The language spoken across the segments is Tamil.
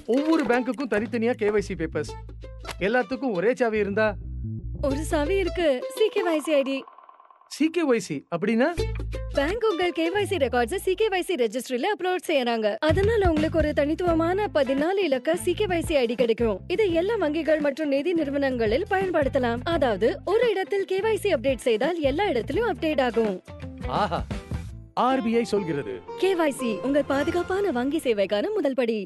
ஒவ்வொரு பேங்க்குக்கும் தனித்தனியா கேவைசி பேப்பர்ஸ் எல்லாத்துக்கும் ஒரே சாவி இருந்தா ஒரு சாவி இருக்கு சிகேவைசி ஐடி சிகேஒய்சி அப்படின்னா பேங்க் உங்கள் கேவைசி ரெக்கார்ட்ஸ் சிகேவைசி ரெஜிஸ்ட்ரியில அப்லோட் செய்யறாங்க அதனால உங்களுக்கு ஒரு தனித்துவமான பதினாலு இலக்க சிகேவைசி ஐடி கிடைக்கும் இதை எல்லா வங்கிகள் மற்றும் நிதி நிறுவனங்களில் பயன்படுத்தலாம் அதாவது ஒரு இடத்தில் கேவைசி அப்டேட் செய்தால் எல்லா இடத்திலும் அப்டேட் ஆகும் ஆஹா ஆர்பிஐ சொல்கிறது கேவைசி உங்கள் பாதுகாப்பான வங்கி சேவைக்கான முதல் படி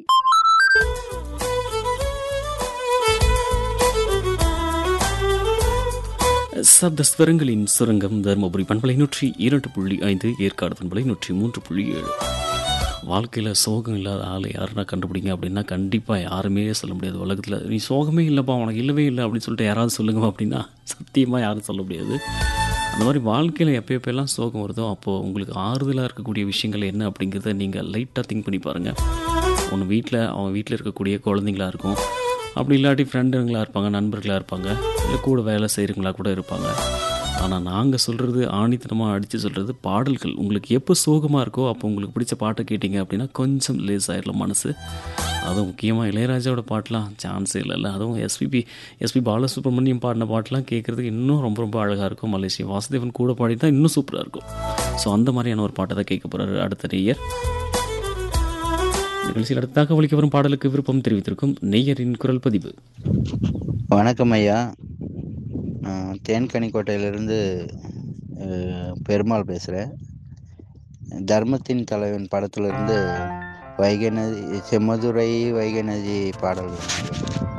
சப்தஸ்வரங்களின் சுரங்கம் தருமபுரி பண்பலை நூற்றி இரண்டு புள்ளி ஐந்து ஏற்காடு பண்பலை நூற்றி மூன்று புள்ளி ஏழு வாழ்க்கையில் சோகம் இல்லாத ஆளை யாருன்னா கண்டுபிடிங்க அப்படின்னா கண்டிப்பாக யாருமே சொல்ல முடியாது உலகத்தில் நீ சோகமே இல்லைப்பா உனக்கு இல்லவே இல்லை அப்படின்னு சொல்லிட்டு யாராவது சொல்லுங்க அப்படின்னா சத்தியமாக யாரும் சொல்ல முடியாது அந்த மாதிரி வாழ்க்கையில் எப்போ எப்போல்லாம் சோகம் வருதோ அப்போது உங்களுக்கு ஆறுதலாக இருக்கக்கூடிய விஷயங்கள் என்ன அப்படிங்கிறத நீங்கள் லைட்டாக திங்க் பண்ணி பாருங்கள் ஒன்று வீட்டில் அவங்க வீட்டில் இருக்கக்கூடிய குழந்தைங்களா இருக்கும் அப்படி இல்லாட்டி ஃப்ரெண்டுங்களாக இருப்பாங்க நண்பர்களாக இருப்பாங்க இல்லை கூட வேலை செய்கிறவங்களா கூட இருப்பாங்க ஆனால் நாங்கள் சொல்கிறது ஆணித்தனமாக அடித்து சொல்கிறது பாடல்கள் உங்களுக்கு எப்போ சோகமாக இருக்கோ அப்போ உங்களுக்கு பிடிச்ச பாட்டை கேட்டிங்க அப்படின்னா கொஞ்சம் லேஸ் ஆயிடலாம் மனசு அதுவும் முக்கியமாக இளையராஜாவோட பாட்டெலாம் சான்ஸே இல்லைல்ல அதுவும் எஸ்பிபி எஸ்பி பாலசுப்ரமணியம் பாடின பாட்டெலாம் கேட்குறதுக்கு இன்னும் ரொம்ப ரொம்ப அழகாக இருக்கும் மலேசியா வாசுதேவன் கூட பாடி தான் இன்னும் சூப்பராக இருக்கும் ஸோ அந்த மாதிரியான ஒரு பாட்டை தான் கேட்க போகிறாரு அடுத்த நேயர் நிகழ்ச்சியில் அடுத்ததாக ஒழிக்க வரும் பாடலுக்கு விருப்பம் தெரிவித்திருக்கும் நெய்யரின் குரல் பதிவு வணக்கம் ஐயா நான் தேன்கனிக்கோட்டையிலிருந்து அஹ், பெருமாள் பேசுகிறேன் தர்மத்தின் தலைவன் படத்துலேருந்து வைகை நதி செம்மதுரை வைகை நதி பாடல் வேணும்.